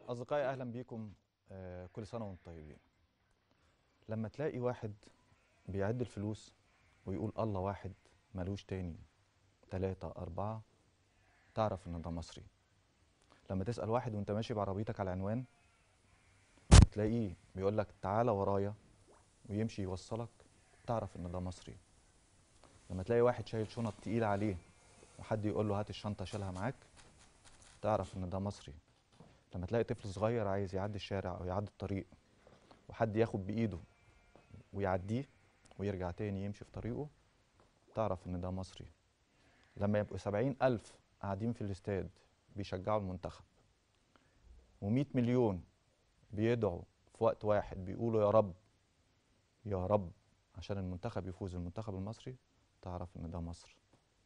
أصدقائي أهلا بيكم آه، كل سنة وأنتم طيبين لما تلاقي واحد بيعد الفلوس ويقول الله واحد ملوش تاني تلاتة أربعة تعرف إن ده مصري لما تسأل واحد وأنت ماشي بعربيتك على العنوان تلاقيه بيقول لك تعالى ورايا ويمشي يوصلك تعرف إن ده مصري لما تلاقي واحد شايل شنط تقيلة عليه وحد يقول له هات الشنطة شيلها معاك تعرف إن ده مصري لما تلاقي طفل صغير عايز يعدي الشارع او يعدي الطريق وحد ياخد بايده ويعديه ويرجع تاني يمشي في طريقه تعرف ان ده مصري لما يبقوا سبعين ألف قاعدين في الاستاد بيشجعوا المنتخب ومئة مليون بيدعوا في وقت واحد بيقولوا يا رب يا رب عشان المنتخب يفوز المنتخب المصري تعرف ان ده مصر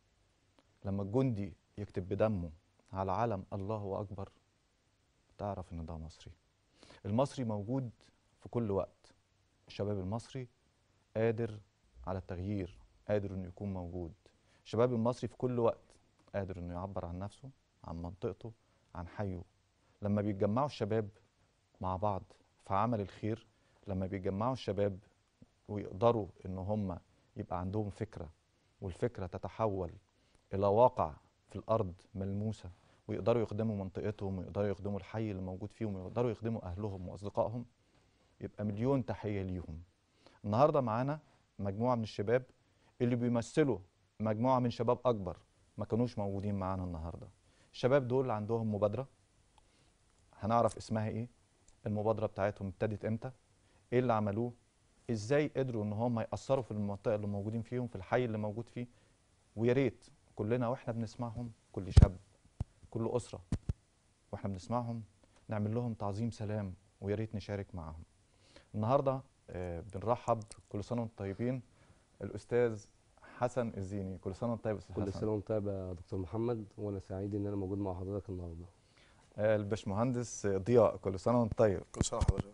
لما الجندي يكتب بدمه على علم الله أكبر تعرف ان ده مصري المصري موجود في كل وقت الشباب المصري قادر على التغيير قادر انه يكون موجود الشباب المصري في كل وقت قادر انه يعبر عن نفسه عن منطقته عن حيه لما بيتجمعوا الشباب مع بعض في عمل الخير لما بيتجمعوا الشباب ويقدروا ان هم يبقى عندهم فكره والفكره تتحول الى واقع في الارض ملموسه ويقدروا يخدموا منطقتهم ويقدروا يخدموا الحي اللي موجود فيهم ويقدروا يخدموا اهلهم واصدقائهم يبقى مليون تحيه ليهم. النهارده معانا مجموعه من الشباب اللي بيمثلوا مجموعه من شباب اكبر ما كانوش موجودين معانا النهارده. الشباب دول عندهم مبادره هنعرف اسمها ايه؟ المبادره بتاعتهم ابتدت امتى؟ ايه اللي عملوه؟ ازاي قدروا ان هم ياثروا في المنطقه اللي موجودين فيهم في الحي اللي موجود فيه؟ ويا ريت كلنا واحنا بنسمعهم كل شاب كل أسرة واحنا بنسمعهم نعمل لهم تعظيم سلام ويا ريت نشارك معاهم. النهارده آه، بنرحب كل سنة وانتم طيبين الأستاذ حسن الزيني كل سنة وانت طيب يا أستاذ كل حسن. سنه وانت طيب يا دكتور محمد وانا سعيد ان انا موجود مع حضرتك النهارده آه، الباشمهندس ضياء كل سنة وانت طيب كل سنة حضرتك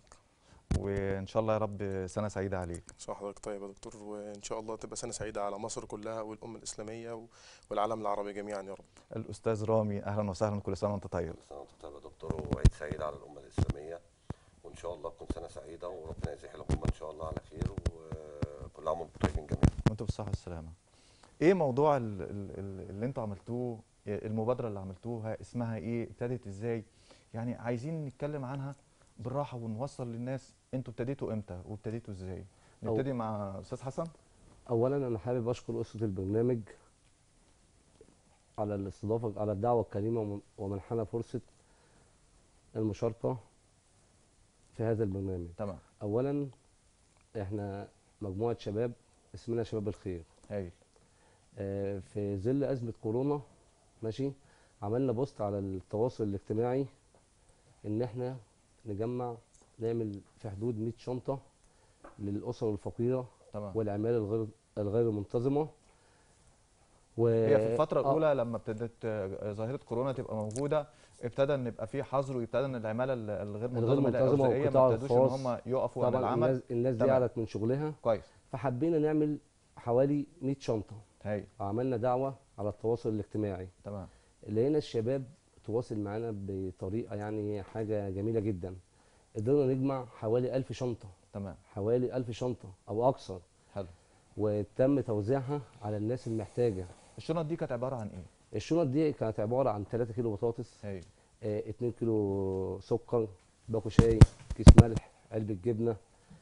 وإن شاء الله يا رب سنة سعيدة عليك. كل سنة حضرتك طيب يا دكتور وإن شاء الله تبقى سنة سعيدة على مصر كلها والأمة الإسلامية و- والعالم العربي جميعا يا رب الأستاذ رامي أهلا وسهلا كل سنة وانت طيب. كل سنة وانت طيب يا دكتور وعيد سعيد على الأمة الإسلامية وإن شاء الله تكون سنة سعيدة وربنا يزيح الأمة إن شاء الله على خير وكل عام وانتم طيبين جميعا. وانتم بالصحة والسلامة. إيه موضوع ال- ال- ال- اللي انتوا عملتوه المبادرة اللي عملتوها اسمها إيه؟ ابتدت إزاي؟ يعني عايزين نتكلم عنها بالراحة ونوصل للناس انتوا ابتديتوا امتى وابتديتوا ازاي؟ أو- نبتدي مع أستاذ حسن؟ اولا انا حابب اشكر اسره البرنامج على الاستضافه على الدعوه الكريمه ومن- ومنحنا فرصه المشاركه في هذا البرنامج تمام اولا احنا مجموعه شباب اسمنا شباب الخير هايل آه، في ظل ازمه كورونا ماشي عملنا بوست على التواصل الاجتماعي ان احنا نجمع نعمل في حدود 100 شنطه للاسر الفقيره تمام والعماله الغير الغير منتظمه و هي في الفترة آه، الأولى لما ابتدت آه، ظاهرة كورونا تبقى موجودة ابتدى ان يبقى في حظر وابتدى ان العمالة ال- الغير الغير منتظمة لا منتظمة أرزاقية ما والقطاع ابتدوش ان الخاص هم يقفوا عن طبعا العمل الناس, الناس دي تمام. قعدت من شغلها كويس فحبينا نعمل حوالي 100 شنطه هايل وعملنا دعوه على التواصل الاجتماعي تمام لقينا الشباب تواصل معانا بطريقه يعني حاجه جميله جدا قدرنا نجمع حوالي 1000 شنطه تمام حوالي 1000 شنطه او اكثر حلو وتم توزيعها على الناس المحتاجه الشنط دي كانت عبارة عن ايه؟ الشنط دي كانت عباره عن 3 كيلو بطاطس هايل 2 كيلو سكر باكو شاي كيس ملح علبه جبنه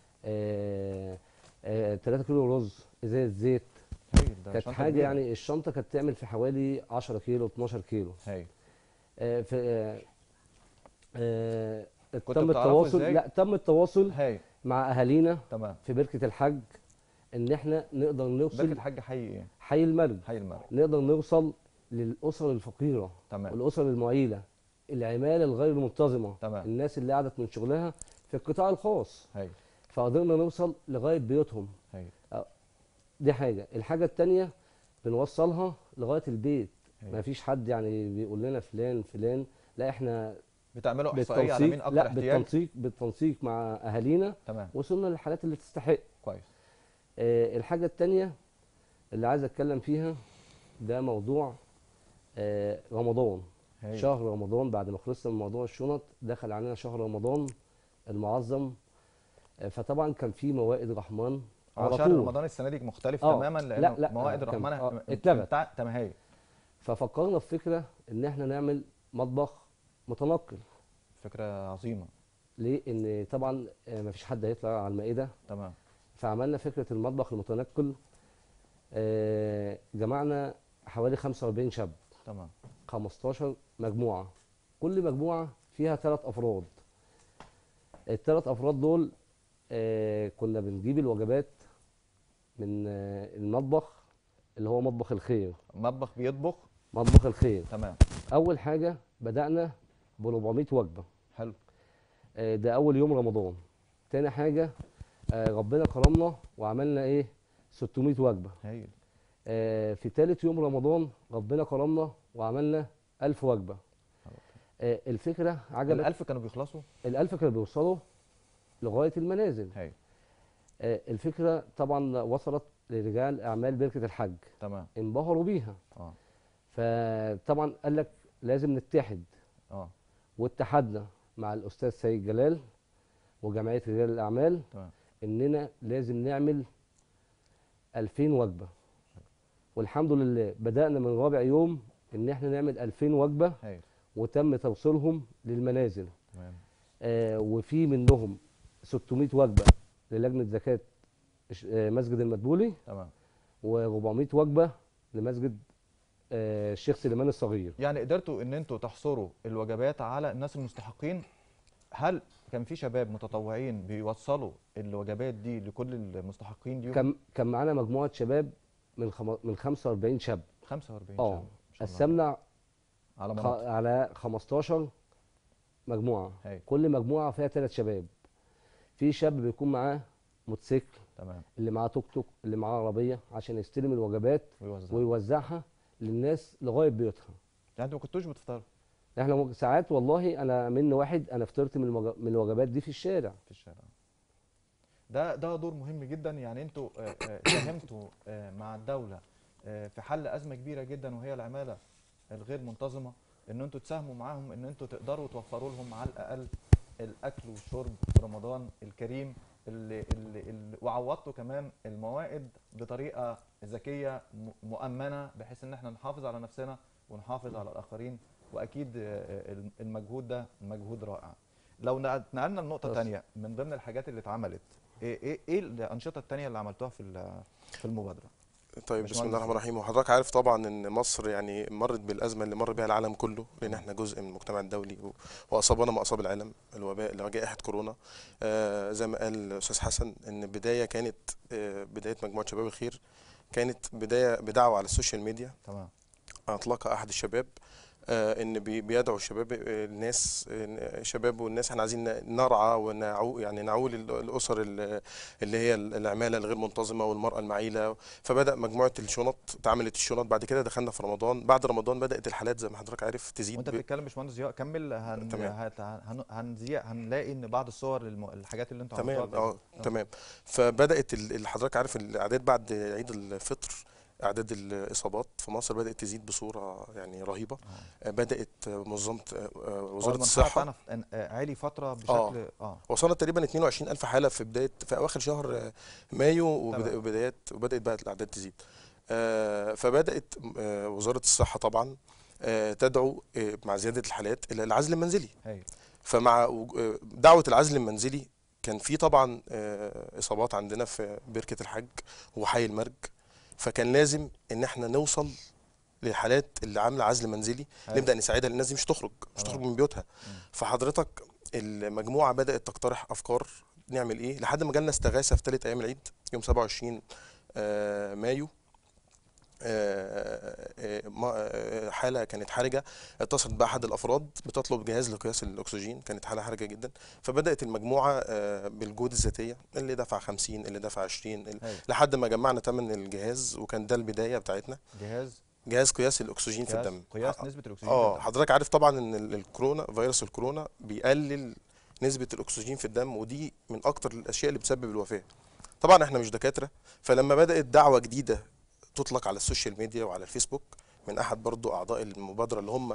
3 كيلو رز ازازه زيت هايل ده كانت شنطة حاجه كبيرة. يعني الشنطه كانت تعمل في حوالي 10 كيلو 12 كيلو هايل آه، في آه، آه، كنتوا تم بتعرفوا التواصل إزاي؟ لا تم التواصل هايل مع اهالينا تمام في بركه الحج ان احنا نقدر بركة نوصل الحاج حي ايه؟ حي المرج حي المرج نقدر نوصل للاسر الفقيره تمام والاسر المعيله العماله الغير منتظمه تمام. الناس اللي قعدت من شغلها في القطاع الخاص هايل فقدرنا نوصل لغايه بيوتهم هايل دي حاجه الحاجه الثانيه بنوصلها لغايه البيت هايل. ما فيش حد يعني بيقول لنا فلان فلان لا احنا بتعملوا احصائية على مين بالتنسيق اكتر لا احتياج؟ بالتنسيق بالتنسيق مع اهالينا تمام وصلنا للحالات اللي تستحق كويس آه الحاجه الثانيه اللي عايز اتكلم فيها ده موضوع آه رمضان هايل. شهر رمضان بعد ما خلصنا من موضوع الشنط دخل علينا شهر رمضان المعظم آه، فطبعا كان في موائد رحمن هو على شهر طول رمضان السنه دي مختلف آه. تماما لا، لان لا، موائد كان- الرحمن آه، اتلغت. بتاع تمهاي ففكرنا في فكره ان احنا نعمل مطبخ متنقل فكره عظيمه ليه ان طبعا ما فيش حد هيطلع على المائده تمام فعملنا فكره المطبخ المتنقل آه، جمعنا حوالي 45 شاب تمام 15 مجموعه كل مجموعه فيها ثلاث افراد الثلاث افراد دول آه، كنا بنجيب الوجبات من آه، المطبخ اللي هو مطبخ الخير مطبخ بيطبخ مطبخ الخير تمام اول حاجه بدانا ب 400 وجبه حلو آه، ده اول يوم رمضان تاني حاجه آه، ربنا كرمنا وعملنا ايه 600 وجبه هايل آه، في تالت يوم رمضان ربنا كرمنا وعملنا 1000 وجبه آه، الفكره عجبت ال1000 كانوا بيخلصوا الألف كانوا بيوصلوا لغايه المنازل هايل آه، الفكره طبعا وصلت لرجال اعمال بركه الحج تمام انبهروا بيها اه فطبعا قال لك لازم نتحد اه واتحدنا مع الاستاذ سيد جلال وجمعيه رجال الاعمال تمام اننا لازم نعمل 2000 وجبه والحمد لله بدانا من رابع يوم ان احنا نعمل 2000 وجبه هايل وتم توصيلهم للمنازل تمام آه وفي منهم 600 وجبه للجنه زكاه الش- آه مسجد المدبولي تمام و400 وجبه لمسجد آه الشيخ سليمان الصغير يعني قدرتوا ان انتوا تحصروا الوجبات على الناس المستحقين هل كان في شباب متطوعين بيوصلوا الوجبات دي لكل المستحقين دي كان كان معانا مجموعه شباب من خم... من 45 شاب 45 اه شباب ما شاء الله. قسمنا على خ... مناطق على 15 مجموعه هايل كل مجموعه فيها ثلاث شباب في شاب بيكون معاه موتوسيكل تمام اللي معاه توك توك اللي معاه عربيه عشان يستلم الوجبات ويوزع ويوزعها للناس لغايه بيوتها يعني انتوا ما كنتوش بتفطروا احنا مج- ساعات والله انا من واحد انا فطرت من المج... من الوجبات دي في الشارع في الشارع ده ده دور مهم جدا يعني انتوا آه، آه، ساهمتوا آه، مع الدوله آه، في حل ازمه كبيره جدا وهي العماله الغير منتظمه ان انتوا تساهموا معاهم ان انتوا تقدروا توفروا لهم على الاقل الاكل والشرب في رمضان الكريم اللي, اللي, اللي وعوضتوا كمان الموائد بطريقه ذكيه م- مؤمنه بحيث ان احنا نحافظ على نفسنا ونحافظ على الاخرين واكيد آه، آه، المجهود ده مجهود رائع لو نقلنا لنقطه بس. تانية من ضمن الحاجات اللي اتعملت ايه ايه ايه الانشطه التانية اللي عملتوها في ال- في المبادره طيب بسم باشمهندس. الله الرحمن الرحيم وحضرتك عارف طبعا ان مصر يعني مرت بالازمه اللي مر بها العالم كله لان احنا جزء من المجتمع الدولي و- واصابنا ما اصاب العالم الوباء اللي هو جائحه كورونا آه زي ما قال الاستاذ حسن ان البدايه كانت آه بدايه مجموعه شباب الخير كانت بدايه بدعوه على السوشيال ميديا تمام اطلقها احد الشباب آه، ان بي- بيدعو الشباب آه، الناس آه، الشباب والناس احنا عايزين ن- نرعى ونعو يعني نعول ال- الاسر ال- اللي هي ال- العماله الغير منتظمه والمراه المعيله فبدا مجموعه الشنط اتعملت الشنط بعد كده دخلنا في رمضان بعد رمضان بدات الحالات زي ما حضرتك عارف تزيد وانت ب- بتتكلم يا باشمهندس ضياء كمل هن تمام. هت- هن هنذيع هنلاقي ان بعض الصور للم... الحاجات اللي انتوا تمام عملتوها اه آه. تمام فبدات ال- اللي حضرتك عارف الاعداد بعد عيد الفطر اعداد الاصابات في مصر بدات تزيد بصوره يعني رهيبه آه. آه، بدات منظمه آه، آه، هو وزاره المنطقة الصحه بتاعنا في- ان- آه، عالي فتره بشكل آه. اه وصلنا تقريبا 22 ألف حالة في بداية في أواخر شهر آه، مايو وبدا- تمام. وبدايات وبدأت بقى الأعداد تزيد آه، فبدأت آه، وزارة الصحة طبعا آه، تدعو آه، مع زيادة الحالات إلى العزل المنزلي هايل فمع وج- آه، دعوة العزل المنزلي كان في طبعا آه، إصابات عندنا في بركة الحج وحي المرج فكان لازم إن احنا نوصل للحالات اللي عاملة عزل منزلي هايل. نبدأ نساعدها لأن الناس دي مش تخرج مش تمام. تخرج من بيوتها مم. فحضرتك المجموعه بدات تقترح افكار نعمل ايه لحد ما جالنا استغاثه في ثالث ايام العيد يوم 27 آه، مايو آه، آه، ما- آه، حاله كانت حرجه اتصلت باحد الافراد بتطلب جهاز لقياس الاكسجين كانت حاله حرجه جدا فبدات المجموعه آه، بالجهود الذاتيه اللي دفع 50 اللي دفع 20 اللي- هايل لحد ما جمعنا ثمن الجهاز وكان ده البدايه بتاعتنا جهاز جهاز قياس الاكسجين في قياس الدم قياس نسبه الاكسجين في اه الدم. حضرتك عارف طبعا ان ال- الكورونا فيروس الكورونا بيقلل نسبه الاكسجين في الدم ودي من اكتر الاشياء اللي بتسبب الوفاه طبعا احنا مش دكاتره فلما بدات دعوه جديده تطلق على السوشيال ميديا وعلى الفيسبوك من احد برضو اعضاء المبادره اللي هم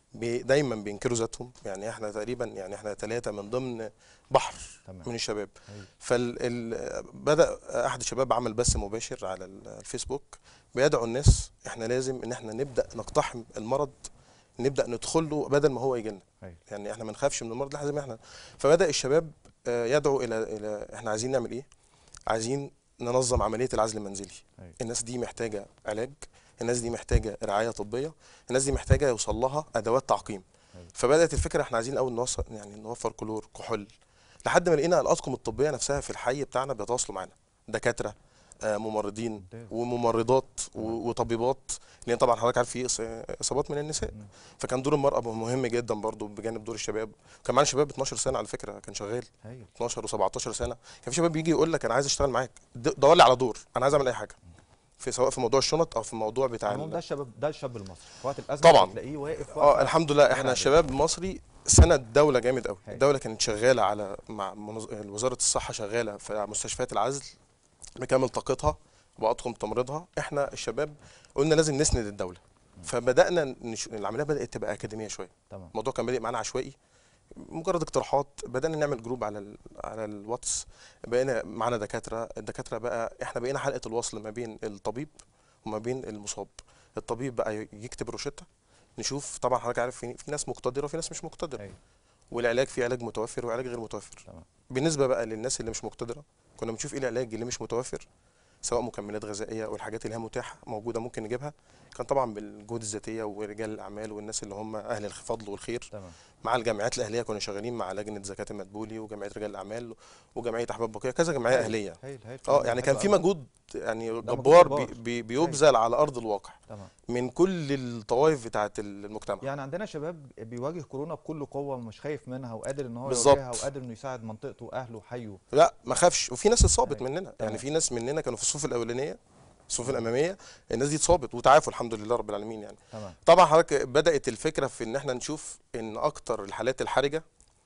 بي دايما بينكروا ذاتهم يعني احنا تقريبا يعني احنا ثلاثه من ضمن بحر تمام من الشباب أيوة. فال ال- بدا احد الشباب عمل بث مباشر على ال- الفيسبوك بيدعو الناس احنا لازم ان احنا نبدا نقتحم المرض نبدا ندخل له بدل ما هو يجي لنا أيوة. يعني احنا ما نخافش من المرض لا لازم احنا فبدا الشباب آه، يدعو الى الى احنا عايزين نعمل ايه عايزين ننظم عمليه العزل المنزلي أيوة. الناس دي محتاجه علاج الناس دي محتاجه رعايه طبيه الناس دي محتاجه يوصل لها ادوات تعقيم أيوة. فبدات الفكره احنا عايزين اول نوصل يعني نوفر كلور كحول لحد ما لقينا الاطقم الطبيه نفسها في الحي بتاعنا بيتواصلوا معانا دكاتره آه، ممرضين ممتاز. وممرضات و- وطبيبات لان طبعا حضرتك عارف في إص- اصابات من النساء مم. فكان دور المراه مهم جدا برضو بجانب دور الشباب كان معانا شباب 12 سنه على فكره كان شغال هايل 12 و17 سنه كان في شباب بيجي يقول لك انا عايز اشتغل معاك د- دور لي على دور انا عايز اعمل اي حاجه في سواء في موضوع الشنط او في الموضوع بتاع المهم ال- ده الشباب ده الشاب المصري في وقت الازمه طبعاً. تلاقيه واقف اه واقفة الحمد لله غير احنا عادية. الشباب المصري سند الدوله جامد قوي هاي. الدوله كانت شغاله على مع منظ... وزاره الصحه شغاله في مستشفيات العزل بكامل طاقتها واطقم تمريضها احنا الشباب قلنا لازم نسند الدوله فبدانا نش... العمليه بدات تبقى اكاديميه شويه تمام الموضوع كان بادئ معانا عشوائي مجرد اقتراحات بدانا نعمل جروب على ال... على الواتس بقينا معانا دكاتره الدكاتره بقى احنا بقينا حلقه الوصل ما بين الطبيب وما بين المصاب الطبيب بقى يكتب روشته نشوف طبعا حضرتك عارف في, في ناس مقتدره وفي ناس مش مقتدره أيوة. والعلاج في علاج متوفر وعلاج غير متوفر تمام. بالنسبه بقى للناس اللي مش مقتدره كنا بنشوف ايه العلاج اللي مش متوفر سواء مكملات غذائيه والحاجات اللي هي متاحه موجوده ممكن نجيبها كان طبعا بالجهود الذاتيه ورجال الاعمال والناس اللي هم اهل الفضل والخير تمام مع الجمعيات الاهليه كنا شغالين مع لجنه زكاه المدبولي وجمعيه رجال الاعمال وجمعيه احباب بقيه كذا جمعيه هايل. اهليه هايل هايل اه فعلاً يعني حلو كان في أوي. مجهود يعني مجهود جبار بي جبار. بي بيبذل على ارض الواقع تمام من كل الطوائف بتاعه المجتمع يعني عندنا شباب بيواجه كورونا بكل قوه ومش خايف منها وقادر ان هو بالظبط. يواجهها وقادر انه يساعد منطقته واهله وحيه لا ما خافش وفي ناس اتصابت أيوة. مننا تمام. يعني في ناس مننا كانوا في الصفوف الاولانيه الصفوف الاماميه الناس دي اتصابت وتعافوا الحمد لله رب العالمين يعني تمام طبعا حضرتك بدات الفكره في ان احنا نشوف ان اكتر الحالات الحرجه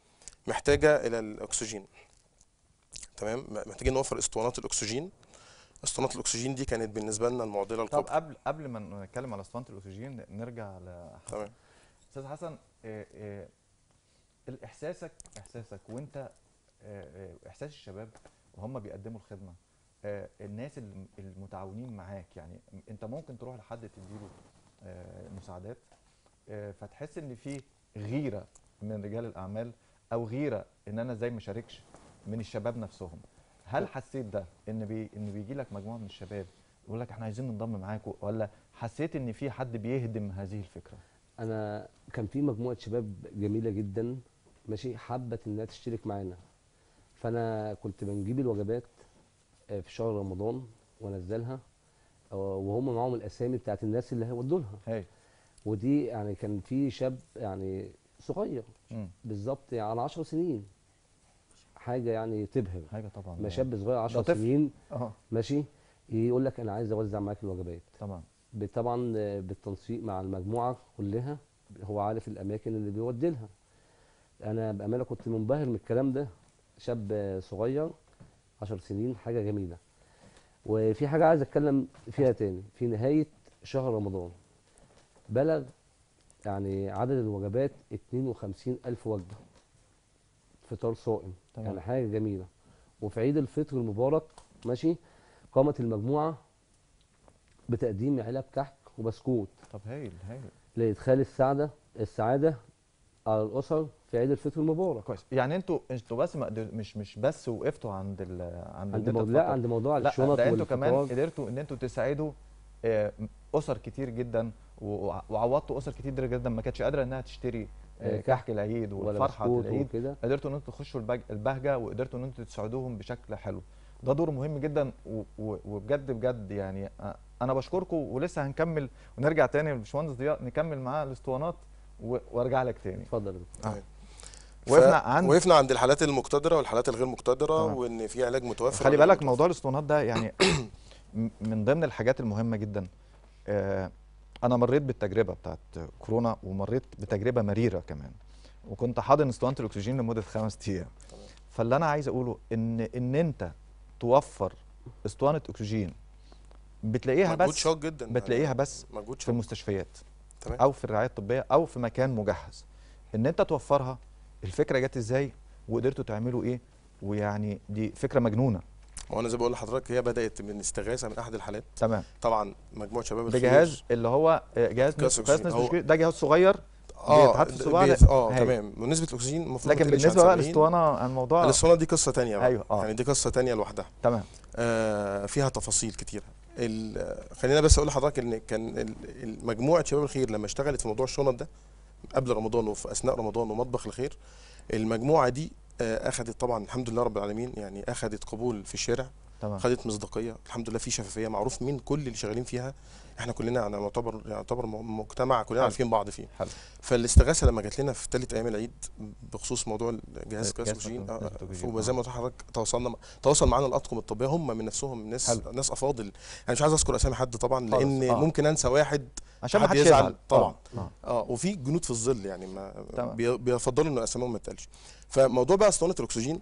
محتاجه الى الاكسجين تمام محتاجين نوفر اسطوانات الاكسجين اسطوانات الاكسجين دي كانت بالنسبه لنا المعضله طب الكبرى قبل قبل ما نتكلم على اسطوانه الاكسجين نرجع لحسن تمام استاذ حسن آه، آه، الاحساسك احساسك وانت آه، آه، احساس الشباب وهم بيقدموا الخدمه آه، الناس الم- المتعاونين معاك يعني انت ممكن تروح لحد تديله آه، مساعدات آه، فتحس ان في غيره من رجال الاعمال او غيره ان انا ازاي ما شاركش من الشباب نفسهم هل حسيت ده ان بي ان بيجي لك مجموعه من الشباب يقول لك احنا عايزين ننضم معاكم ولا حسيت ان في حد بيهدم هذه الفكره انا كان في مجموعه شباب جميله جدا ماشي حبت انها تشترك معانا فانا كنت بنجيب الوجبات آه، في شهر رمضان وانزلها آه، وهم معاهم الاسامي بتاعت الناس اللي هيودوا لها هاي ودي يعني كان في شاب يعني صغير مم. بالظبط يعني 10 سنين حاجه يعني تبهر حاجه طبعا ما شاب صغير 10 طفل. سنين اه ماشي يقول لك انا عايز اوزع معاك الوجبات تمام ب- طبعا آه، بالتنسيق مع المجموعه كلها هو عارف الاماكن اللي بيودي لها انا بامانه كنت منبهر من الكلام ده شاب آه، صغير 10 سنين حاجه جميله وفي حاجه عايز اتكلم فيها تاني في نهايه شهر رمضان بلغ يعني عدد الوجبات 52 الف وجبه فطار صائم تمام. يعني حاجه جميله وفي عيد الفطر المبارك ماشي قامت المجموعه بتقديم علب كحك وبسكوت طب هايل هايل لادخال السعاده السعاده على الاسر في عيد الفطر المبارك كويس يعني انتوا انتوا بس ما قدر- مش مش بس وقفتوا عند ال عند عند إن موضوع أنت لا تفطر. عند موضوع لا الشنط ده انتوا كمان والفطار. قدرتوا ان انتوا تساعدوا آه، اسر كتير جدا و- وعوضتوا اسر كتير جدا ما كانتش قادره انها تشتري آه، آه، كحك العيد ولا والفرحه بسكوت العيد وكده قدرتوا ان انتوا تخشوا البج- البهجه وقدرتوا ان انتوا تساعدوهم بشكل حلو ده دور مهم جدا و- و- وبجد بجد يعني آه، انا بشكركم ولسه هنكمل ونرجع تاني للباشمهندس ضياء نكمل معاه الاسطوانات و- وارجع لك تاني اتفضل يا دكتور. تمام. وقفنا ف- عند وقفنا عند الحالات المقتدره والحالات الغير مقتدره تمام. وان في علاج متوفر خلي ولا بالك غير موضوع الاسطوانات ده يعني م- من ضمن الحاجات المهمه جدا آه، انا مريت بالتجربه بتاعت كورونا ومريت بتجربه مريره كمان وكنت حاضن اسطوانه الاكسجين لمده خمس ايام تمام. فاللي انا عايز اقوله ان ان انت توفر اسطوانه اكسجين بتلاقيها مجهود بس شاق جدا بتلاقيها يعني بس مجهود في شاق المستشفيات تمام. او في الرعايه الطبيه او في مكان مجهز ان انت توفرها الفكره جت ازاي وقدرتوا تعملوا ايه ويعني دي فكره مجنونه وانا زي ما بقول لحضرتك هي بدات من استغاثه من احد الحالات تمام طبعا مجموعه شباب الخير بجهاز اللي هو آه، جهاز قياس نسبة- قياس أكسجين. نسبة هو- الأكسجين. ده جهاز صغير اه بيتحط في الصباع بيت- ده- اه هاي. تمام ونسبه الاكسجين المفروض لكن ما تقلش عن بالنسبه بقى 70. للاسطوانه الموضوع الاسطوانه دي قصه تانية بقى ايوه اه يعني دي قصه تانية لوحدها تمام آه فيها تفاصيل كتيره ال- خلينا بس اقول لحضرتك ان كان ال- ال- مجموعه شباب الخير لما اشتغلت في موضوع الشنط ده قبل رمضان وفي اثناء رمضان ومطبخ الخير المجموعه دي آه اخذت طبعا الحمد لله رب العالمين يعني اخذت قبول في الشارع تمام خدت مصداقيه الحمد لله في شفافيه معروف مين كل اللي شغالين فيها احنا كلنا يعني نعتبر يعتبر م- مجتمع كلنا حلو. عارفين بعض فيه حلو فالاستغاثه لما جات لنا في ثالث ايام العيد بخصوص موضوع الجهاز قياس جهاز الاكسجين نسبة آه، الأكسجين، وزي آه. ما قلت لحضرتك تواصلنا تواصل معانا الاطقم الطبيه هم من نفسهم ناس حلو. ناس افاضل انا مش عايز اذكر اسامي حد طبعا خالص، لان آه. ممكن انسى واحد عشان ما حد حدش يزعل يزعل طبعا. آه. آه. اه وفي جنود في الظل يعني ما تمام. بي- بيفضلوا ان اساميهم ما تقالش فموضوع بقى اسطوانه الاكسجين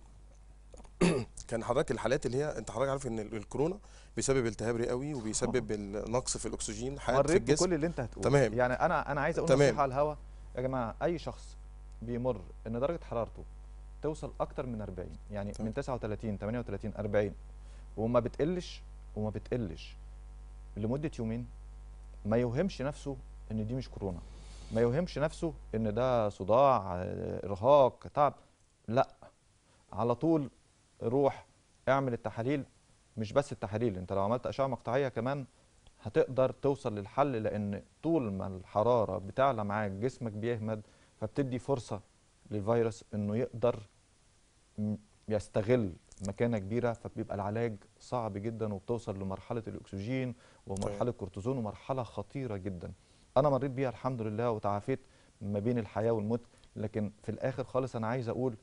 كان حضرتك الحالات اللي هي انت حضرتك عارف ان ال- الكورونا بيسبب التهاب رئوي وبيسبب النقص في الاكسجين حالات في مريت الجسم بكل اللي انت هتقوله تمام. يعني انا انا عايز اقول تمام. نصيحه على الهوا يا جماعه اي شخص بيمر ان درجه حرارته توصل اكتر من 40 يعني تمام. من 39 38 40 وما بتقلش وما بتقلش لمده يومين ما يوهمش نفسه ان دي مش كورونا ما يوهمش نفسه ان ده صداع آه، ارهاق تعب لا على طول روح اعمل التحاليل مش بس التحاليل انت لو عملت اشعه مقطعيه كمان هتقدر توصل للحل لان طول ما الحراره بتعلى معاك جسمك بيهمد فبتدي فرصه للفيروس انه يقدر م- يستغل مكانه كبيره فبيبقى العلاج صعب جدا وبتوصل لمرحله الاكسجين ومرحله الكورتيزون ومرحله خطيره جدا انا مريت بيها الحمد لله وتعافيت ما بين الحياه والموت لكن في الاخر خالص انا عايز اقول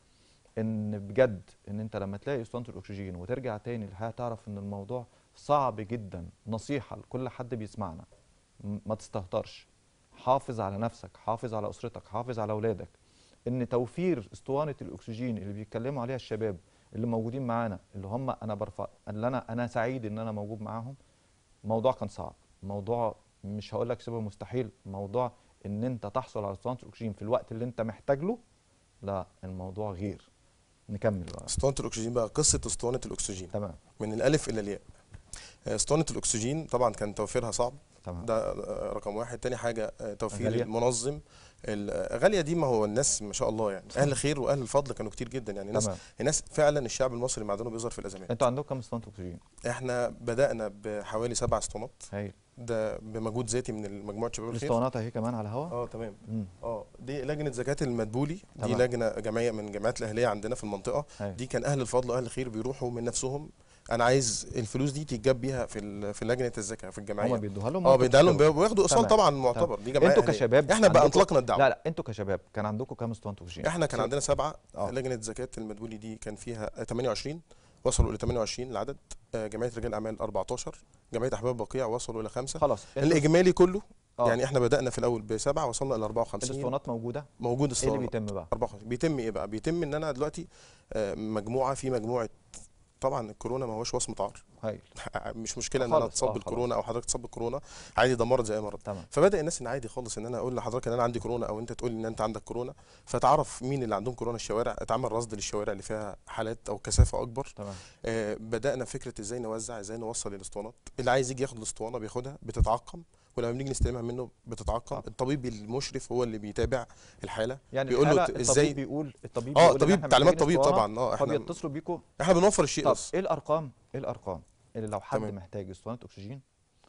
ان بجد ان انت لما تلاقي اسطوانه الاكسجين وترجع تاني للحياه تعرف ان الموضوع صعب جدا نصيحه لكل حد بيسمعنا م- ما تستهترش حافظ على نفسك حافظ على اسرتك حافظ على اولادك ان توفير اسطوانه الاكسجين اللي بيتكلموا عليها الشباب اللي موجودين معانا اللي هم انا برفع اللي انا انا سعيد ان انا موجود معاهم موضوع كان صعب موضوع مش هقول لك شبه مستحيل موضوع ان انت تحصل على اسطوانه الاكسجين في الوقت اللي انت محتاج له لا الموضوع غير نكمل بقى اسطوانه الاكسجين بقى قصه اسطوانه الاكسجين تمام من الالف الى الياء آه، اسطوانه الاكسجين طبعا كان توفيرها صعب تمام ده آه، رقم واحد تاني حاجه آه، توفير غالية. المنظم ال- آه، غاليه دي ما هو الناس ما شاء الله يعني اهل الخير واهل الفضل كانوا كتير جدا يعني الناس تمام الناس فعلا الشعب المصري معدنه بيظهر في الازمات انتوا عندكم كام اسطوانه اكسجين؟ احنا بدانا بحوالي سبع اسطوانات هايل ده بمجهود ذاتي من مجموعه شباب الخير الاسطوانات اهي كمان على الهوا اه تمام مم. اه دي لجنه زكاه المدبولي دي تمام. لجنه جمعيه من الجمعيات الاهليه عندنا في المنطقه هايل دي كان اهل الفضل واهل الخير بيروحوا من نفسهم انا عايز الفلوس دي تتجاب بيها في ال- في لجنه الزكاه في هما الجمعيه بيدوها لهم اه وانتوا بيديها لهم بتشتغلوا. وياخدوا ايصال تمام. طبعا معتبر دي جمعيه انتوا أهلية. كشباب احنا بقى عندكم- اطلقنا الدعوه لا لا انتوا كشباب كان عندكم كام اسطوانه اكسجين؟ احنا كان عندنا سبعه اه. لجنه زكاه المدبولي دي كان فيها 28 وصلوا الى 28 العدد آه، جمعيه رجال الاعمال 14 جمعيه احباب بقيع وصلوا الى خمسه خلاص انتوا- الاجمالي كله اه. يعني احنا بدانا في الاول بسبعه وصلنا الى 54 الاسطوانات موجوده موجود ايه اللي الصالة بيتم بقى؟ 54 بيتم ايه بقى بيتم ان انا دلوقتي آه، مجموعه في مجموعه طبعا الكورونا ما هوش وصمه عار هايل مش مشكله ان انا خالص، اتصاب اه، بالكورونا او حضرتك تصاب بالكورونا عادي ده مرض زي اي مرض تمام فبدا الناس ان عادي خالص ان انا اقول لحضرتك ان انا عندي كورونا او انت تقول لي ان انت عندك كورونا فتعرف مين اللي عندهم كورونا الشوارع اتعمل رصد للشوارع اللي فيها حالات او كثافه اكبر تمام آه بدانا فكره ازاي نوزع ازاي نوصل الاسطوانات اللي عايز يجي ياخد الاسطوانه بياخدها بتتعقم ولما بنيجي نستلمها منه بتتعقم آه. الطبيب المشرف هو اللي بيتابع الحاله يعني بيقول له الحالة ت- الطبيب ازاي- بيقول الطبيب اه بيقول إن طبيب احنا تعليمات محتاجين طبيب اسطوانة، طبعا اه احنا فبيتصلوا بيكم احنا بنوفر الشيء طب بس ايه الارقام ايه الارقام اللي لو حد تمام. محتاج اسطوانه اكسجين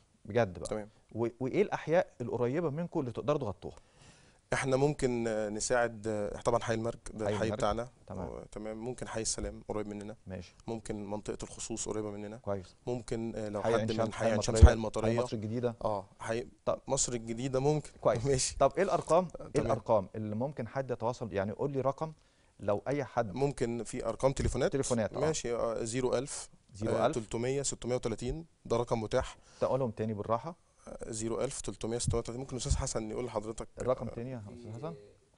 بجد بقى تمام و- وايه الاحياء القريبه منكم اللي تقدروا تغطوها احنا ممكن آه، نساعد آه، طبعا حي المرج ده حي الحي المرج، بتاعنا تمام. آه، تمام ممكن حي السلام قريب مننا ماشي ممكن منطقه الخصوص قريبه مننا كويس ممكن آه، لو حي عين حد شمس من حي عين شمس المطرية، حي المطريه مصر الجديده اه حي طب. مصر الجديده ممكن كويس ماشي طب ايه الارقام ايه تمام. الارقام اللي ممكن حد يتواصل يعني قول لي رقم لو اي حد ممكن في ارقام تليفونات تليفونات اه ماشي آه، 01000 01000 300 630 ده رقم متاح تقولهم تاني بالراحه آه، 01000 300 630 ممكن الاستاذ حسن يقول لحضرتك الرقم تاني يا استاذ حسن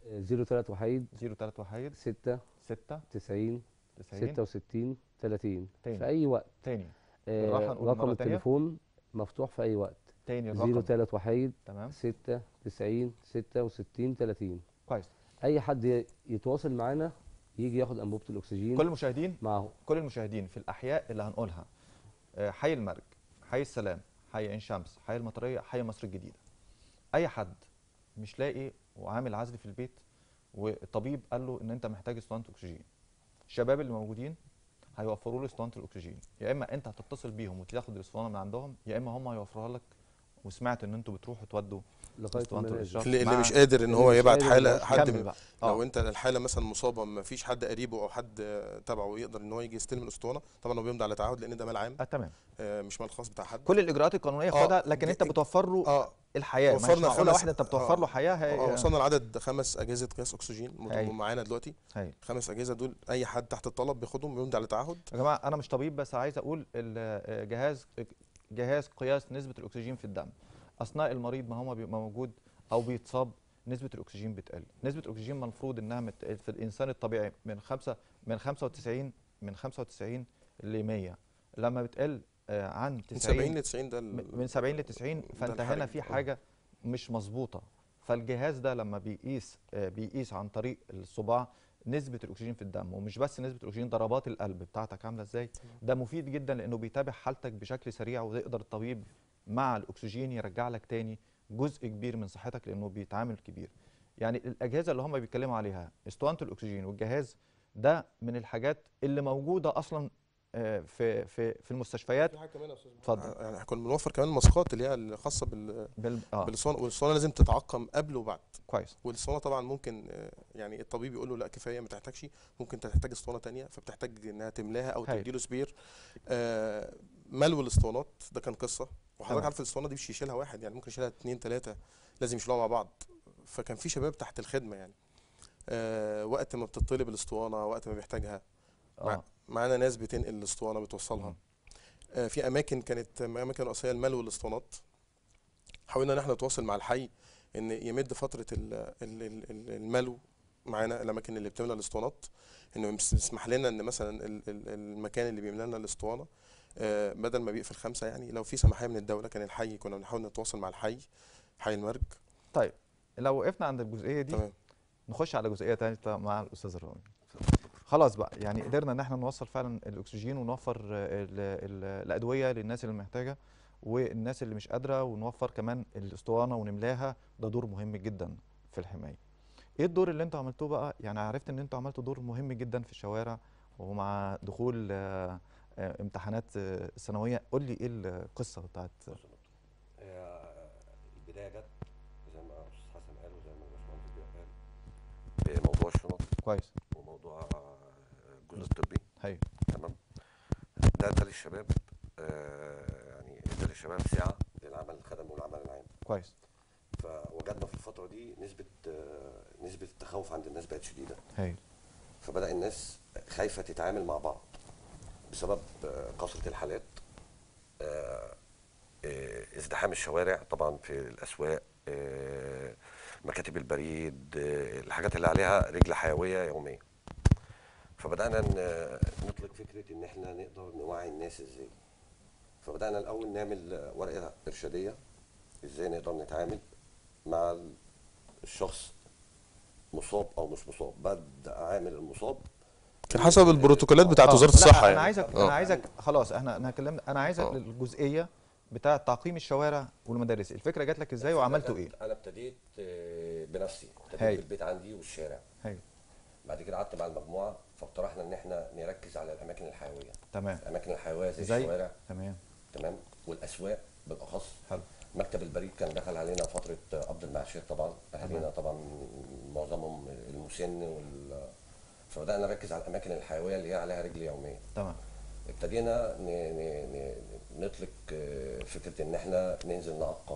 03 وحيد 03 وحيد 6 6 90 90 66 30 تاني. في اي وقت تاني آه، بالراحة نقول مرة رقم تانية. التليفون مفتوح في اي وقت تاني زيرو الرقم تلات وحيد تمام ستة تسعين ستة وستين تلاتين كويس أي حد ي- يتواصل معانا يجي ياخد أنبوبة الأكسجين كل المشاهدين معه كل المشاهدين في الاحياء اللي هنقولها آه، حي المرج حي السلام حي عين شمس حي المطريه حي مصر الجديده اي حد مش لاقي وعامل عزل في البيت والطبيب قال له ان انت محتاج اسطوانه اكسجين الشباب اللي موجودين هيوفروا له اسطوانه الاكسجين يا اما انت هتتصل بيهم وتاخد الاسطوانه من عندهم يا اما هم هيوفروها لك وسمعت ان انتوا بتروحوا تودوا لغاية اسطوانة المنازل الإشراف. اللي, اللي مع- مش قادر ان اللي هو مش يبعت قادر حاله يبعت- حد كمل من بقى لو اه انت الحاله مثلا مصابه ما فيش حد قريبه او حد آه، تبعه يقدر ان هو يجي يستلم الاسطوانه طبعا هو بيمضي على تعهد لان ده مال عام آه تمام آه، مش مال خاص بتاع حد كل الاجراءات القانونيه آه، خدها لكن دي- انت بتوفر له اه الحياه مش وفرنا معقوله خمس- واحده انت بتوفر آه. له حياه آه، هي وصلنا لعدد خمس اجهزه قياس اكسجين هاي. مضمون معانا دلوقتي هي. خمس اجهزه دول اي حد تحت الطلب بياخدهم بيمضي على تعهد يا جماعه انا مش طبيب بس عايز اقول ال- جهاز جهاز قياس نسبه الاكسجين في الدم اثناء المريض ما هو بيبقى موجود او بيتصاب نسبه الاكسجين بتقل نسبه الاكسجين المفروض انها مت- في الانسان الطبيعي من خمسة من 95 من 95 ل 100 لما بتقل آه، عن من 90 70 ل 90 ده ال- م- من 70 ل 90 ده فانت هنا الحرج. في آه. حاجه مش مظبوطه فالجهاز ده لما بيقيس آه، بيقيس عن طريق الصباع نسبه الاكسجين في الدم ومش بس نسبه الاكسجين ضربات القلب بتاعتك عامله ازاي ده مفيد جدا لانه بيتابع حالتك بشكل سريع ويقدر الطبيب مع الاكسجين يرجع لك تاني جزء كبير من صحتك لانه بيتعامل كبير يعني الاجهزه اللي هم بيتكلموا عليها اسطوانه الاكسجين والجهاز ده من الحاجات اللي موجوده اصلا آه، في في في المستشفيات في حاجه كمان يا استاذ اتفضل. آه، يعني كنا بنوفر كمان الماسكات اللي هي الخاصه بال بال... اه بالاسطوانه والاسطوانه لازم تتعقم قبل وبعد كويس والاسطوانه طبعا ممكن آه، يعني الطبيب يقول له لا كفايه ما تحتاجش ممكن انت تحتاج اسطوانه تانية فبتحتاج انها تملاها او هايل. تديله سبير آه، ملو الاسطوانات ده كان قصه وحضرتك تمام. عارف الاسطوانه دي مش يشيلها واحد يعني ممكن يشيلها اتنين تلاته لازم يشيلوها مع بعض فكان في شباب تحت الخدمه يعني آه، وقت ما بتطلب الاسطوانه وقت ما بيحتاجها اه معانا ناس بتنقل الاسطوانه بتوصلها مم. آه، في اماكن كانت اماكن رئيسيه لملو الاسطوانات حاولنا ان احنا نتواصل مع الحي ان يمد فتره ال- ال- ال- ال- الملو معانا الاماكن اللي بتملى الاسطوانات انه يمس- يسمح لنا ان مثلا ال- ال- المكان اللي بيملى لنا الاسطوانه آه، بدل ما بيقفل خمسه يعني لو في سماحيه من الدوله كان الحي كنا بنحاول نتواصل مع الحي حي المرج طيب لو وقفنا عند الجزئيه دي تمام نخش على جزئيه ثانيه مع الاستاذ الرامي خلاص بقى يعني قدرنا ان احنا نوصل فعلا الاكسجين ونوفر آه، ال- ال- الادويه للناس اللي محتاجه والناس اللي مش قادره ونوفر كمان الاسطوانه ونملاها ده دور مهم جدا في الحمايه ايه الدور اللي انتوا عملتوه بقى يعني عرفت ان انتوا عملتوا دور مهم جدا في الشوارع ومع دخول آه، آه، امتحانات آه، الثانويه قول لي ايه القصه بتاعت بص يا دكتور، هي البدايه جت زي ما استاذ حسن قال وزي ما الباشمهندس ضياء قال بموضوع الشنط كويس وموضوع الجزء الطبي هي تمام ده ادى للشباب آه، يعني ادى للشباب سعه للعمل الخدمي والعمل العام كويس فوجدنا في الفتره دي نسبه آه، نسبه التخوف عند الناس بقت شديده هي فبدا الناس خايفه تتعامل مع بعض بسبب آه، كثره الحالات آه، آه، ازدحام الشوارع طبعا في الاسواق آه، مكاتب البريد آه، الحاجات اللي عليها رجل حيويه يوميا فبدانا ن- نطلق فكره ان احنا نقدر نوعي الناس ازاي فبدانا الاول نعمل آه، ورقه ارشاديه ازاي نقدر نتعامل مع الشخص مصاب او مش مصاب ببدا اعامل المصاب كان حسب البروتوكولات بتاعت آه، وزاره لا، الصحه انا يعني عايزك آه. انا عايزك خلاص احنا انا اتكلمنا انا عايزك آه. للجزئيه بتاعه تعقيم الشوارع والمدارس الفكره جات لك ازاي وعملتوا ايه انا ابتديت آه، بنفسي ابتديت هاي. في البيت عندي والشارع هي بعد كده قعدت مع المجموعه فاقترحنا ان احنا نركز على الاماكن الحيويه تمام الاماكن الحيويه زي, زي؟ الشوارع تمام تمام والاسواق بالاخص حلو مكتب البريد كان دخل علينا فتره قبض المعاشات طبعا اهالينا طبعا معظمهم المسن وال فبدانا نركز على الاماكن الحيويه اللي هي عليها رجل يوميه تمام ابتدينا ن... ن... ن... نطلق آه، فكره ان احنا ننزل نعقم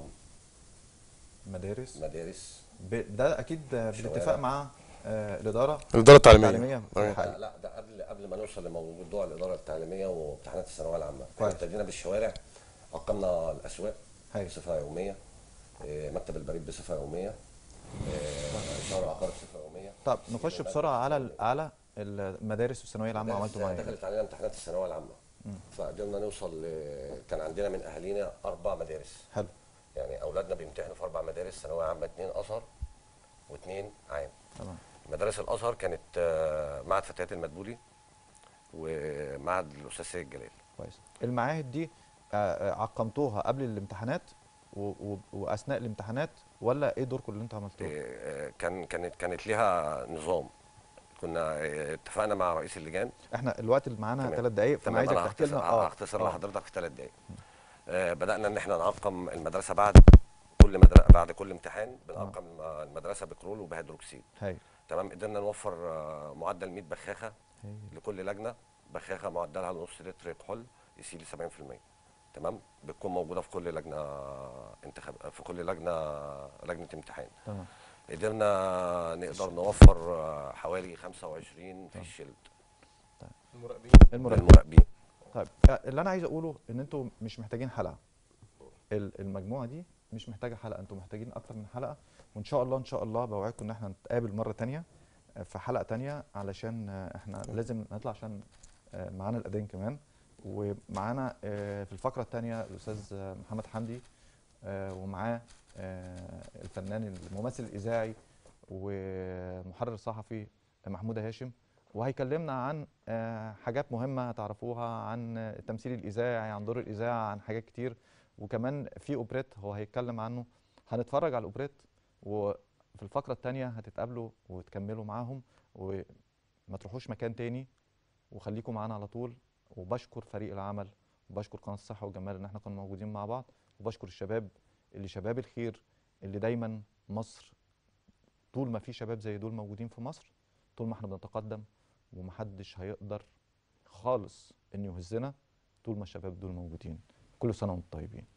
مدارس مدارس ب... ده اكيد بالاتفاق شوارع. مع آه الاداره الاداره التعليميه التعليميه في أيوة. الحي. لا لا ده قبل قبل ما نوصل لموضوع الاداره التعليميه وامتحانات الثانويه العامه احنا كويس. ابتدينا بالشوارع عقمنا الاسواق هي. بصفه يوميه آه، مكتب البريد بصفه يوميه آه، شهر العقار بصفه يوميه طب نخش بسرعه على ال- على المدارس والثانويه العامه عملتوا معايا إيه؟ دخلت علينا امتحانات الثانويه العامه فقدرنا نوصل ل- كان عندنا من اهالينا اربع مدارس حلو يعني اولادنا بيمتحنوا في اربع مدارس ثانويه عامه اثنين ازهر واثنين عام تمام مدارس الازهر كانت آه، معهد فتيات المدبولي ومعهد الاستاذ سيد جلال كويس المعاهد دي آه، آه، عقمتوها قبل الامتحانات و- و- واثناء الامتحانات ولا ايه دوركم اللي انتوا عملتوه آه، كان كانت كانت ليها نظام كنا آه، اتفقنا مع رئيس اللجان احنا الوقت اللي معانا تمام. ثلاث دقائق فانا تمام عايزك انا تحكي هختصر لنا اه هختصر آه. لحضرتك في ثلاث دقائق آه، بدانا ان احنا نعقم المدرسه بعد كل مدرسه بعد كل امتحان بنعقم آه، المدرسه بكرول وبهيدروكسيد هايل تمام قدرنا نوفر آه، معدل 100 بخاخه هايل لكل لجنه بخاخه معدلها نص لتر كحول يسيل 70% تمام بتكون موجوده في كل لجنه انتخاب في كل لجنه لجنه امتحان تمام قدرنا نقدر نوفر آه، حوالي 25 في الشيلد المراقبين المراقب للمراقبين طيب آه، اللي انا عايز اقوله ان انتوا مش محتاجين حلقه ال- المجموعه دي مش محتاجه حلقه انتوا محتاجين اكتر من حلقه وان شاء الله ان شاء الله بوعدكم ان احنا نتقابل مره تانية آه، في حلقه تانية علشان آه، احنا لازم نطلع عشان آه، معانا الاذان كمان ومعانا آه، في الفقره الثانيه الاستاذ آه، محمد حمدي آه، ومعاه آه، الفنان الممثل الاذاعي ومحرر صحفي محمود هاشم وهيكلمنا عن آه، حاجات مهمة هتعرفوها عن التمثيل الإذاعي عن دور الإذاعة عن حاجات كتير وكمان في أوبريت هو هيتكلم عنه هنتفرج على الأوبريت وفي الفقرة التانية هتتقابلوا وتكملوا معاهم وما تروحوش مكان تاني وخليكم معانا على طول وبشكر فريق العمل وبشكر قناة الصحة والجمال إن احنا كنا موجودين مع بعض وبشكر الشباب اللي شباب الخير اللي دايما مصر طول ما في شباب زي دول موجودين في مصر طول ما احنا بنتقدم ومحدش هيقدر خالص انه يهزنا طول ما الشباب دول موجودين كل سنه وانتم طيبين